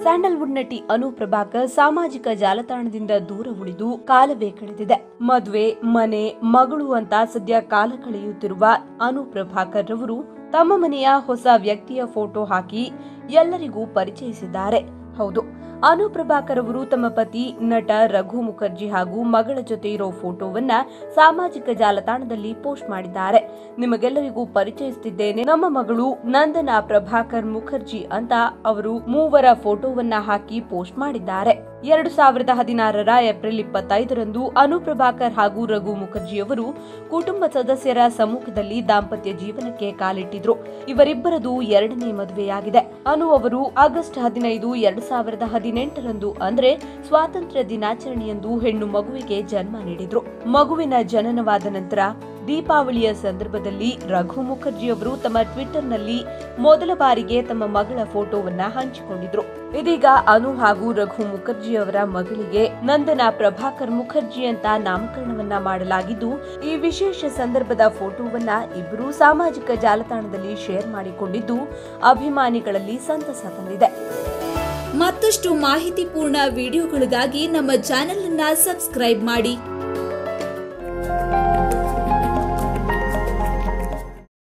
Sandalwood ನಟಿ ಅನು ಪ್ರಭಾಕರ್ ಸಾಮಾಜಿಕ ಜಾಲತಾಣದಿಂದ ದೂರ ಉಳಿದು ಕಾಲವೇ ಕಳೆದಿದೆ ಮದುವೆ ಮನೆ ಮಗಳು ಅಂತ ಸದ್ಯ ಕಾಲ ಕಳೆಯುತ್ತಿರುವ ಅನು ಪ್ರಭಾಕರ್ ರವರು ತಮ್ಮ ಮನೆಯ ಹೊಸ ವ್ಯಕ್ತಿಯ ಫೋಟೋ ಹಾಕಿ ಎಲ್ಲರಿಗೂ ಪರಿಚಯಿಸಿದ್ದಾರೆ ಹೌದು ಅನು ಪ್ರಭಾಕರ್ ಅವರು ತಮ್ಮ ಪತಿ ನಟ ರಘು ಮುಖರ್ಜಿ ಹಾಗೂ ಮಗಳ ಜೊತೆ ಇರೋ ಫೋಟೋವನ್ನ ಸಾಮಾಜಿಕ ಜಾಲತಾಣದಲ್ಲಿ ಪೋಸ್ಟ್ ಮಾಡಿದ್ದಾರೆ ನಿಮಗೆಲ್ಲರಿಗೂ ಪರಿಚಯಿಸುತ್ತಿದ್ದೇನೆ ನಮ್ಮ ಮಗಳು ನಂದನಾ ಪ್ರಭಾಕರ್ ಮುಖರ್ಜಿ ಅಂತ ಅವರು ಮೂವರ ಫೋಟೋವನ್ನ ಹಾಕಿ ಪೋಸ್ಟ್ ಮಾಡಿದ್ದಾರೆ ಎರಡು ಸಾವಿರದ ಹದಿನಾರರ ಏಪ್ರಿಲ್ ಇಪ್ಪತ್ತೈದರಂದು ಅನು ಪ್ರಭಾಕರ್ ಹಾಗೂ ರಘು ಮುಖರ್ಜಿ ಅವರು ಕುಟುಂಬ ಸದಸ್ಯರ ಸಮ್ಮುಖದಲ್ಲಿ ದಾಂಪತ್ಯ ಜೀವನಕ್ಕೆ ಕಾಲಿಟ್ಟಿದ್ರು ಇವರಿಬ್ಬರದು ಎರಡನೇ ಮದುವೆಯಾಗಿದೆ ಅನು ಅವರು ಆಗಸ್ಟ್ ಹದಿನೈದು ಎರಡು ಸಾವಿರದ ಹದಿನೆಂಟರಂದು ಅಂದ್ರೆ ಸ್ವಾತಂತ್ರ್ಯ ದಿನಾಚರಣೆಯಂದು ಹೆಣ್ಣು ಮಗುವಿಗೆ ಜನ್ಮ ನೀಡಿದ್ರು ಮಗುವಿನ ಜನನವಾದ ನಂತರ ದೀಪಾವಳಿಯ ಸಂದರ್ಭದಲ್ಲಿ ರಘು ಮುಖರ್ಜಿ ಅವರು ತಮ್ಮ ಟ್ವಿಟರ್ನಲ್ಲಿ ಮೊದಲ ಬಾರಿಗೆ ತಮ್ಮ ಮಗಳ ಫೋಟೋವನ್ನ ಹಂಚಿಕೊಂಡಿದ್ರು ಇದೀಗ ಅನು ಹಾಗೂ ರಘು ಮುಖರ್ಜಿ ಅವರ ಮಗಳಿಗೆ ನಂದನಾ ಪ್ರಭಾಕರ್ ಮುಖರ್ಜಿ ಅಂತ ನಾಮಕರಣವನ್ನ ಮಾಡಲಾಗಿದ್ದು ಈ ವಿಶೇಷ ಸಂದರ್ಭದ ಫೋಟೋವನ್ನ ಇಬ್ಬರು ಸಾಮಾಜಿಕ ಜಾಲತಾಣದಲ್ಲಿ ಶೇರ್ ಮಾಡಿಕೊಂಡಿದ್ದು ಅಭಿಮಾನಿಗಳಲ್ಲಿ ಸಂತಸ ತಂದಿದೆ ಮತ್ತಷ್ಟು ಮಾಹಿತಿಪೂರ್ಣ ವಿಡಿಯೋಗಳಿಗಾಗಿ ನಮ್ಮ ಚಾನೆಲ್ ಅನ್ನ ಸಬ್ಸ್ಕ್ರೈಬ್ ಮಾಡಿ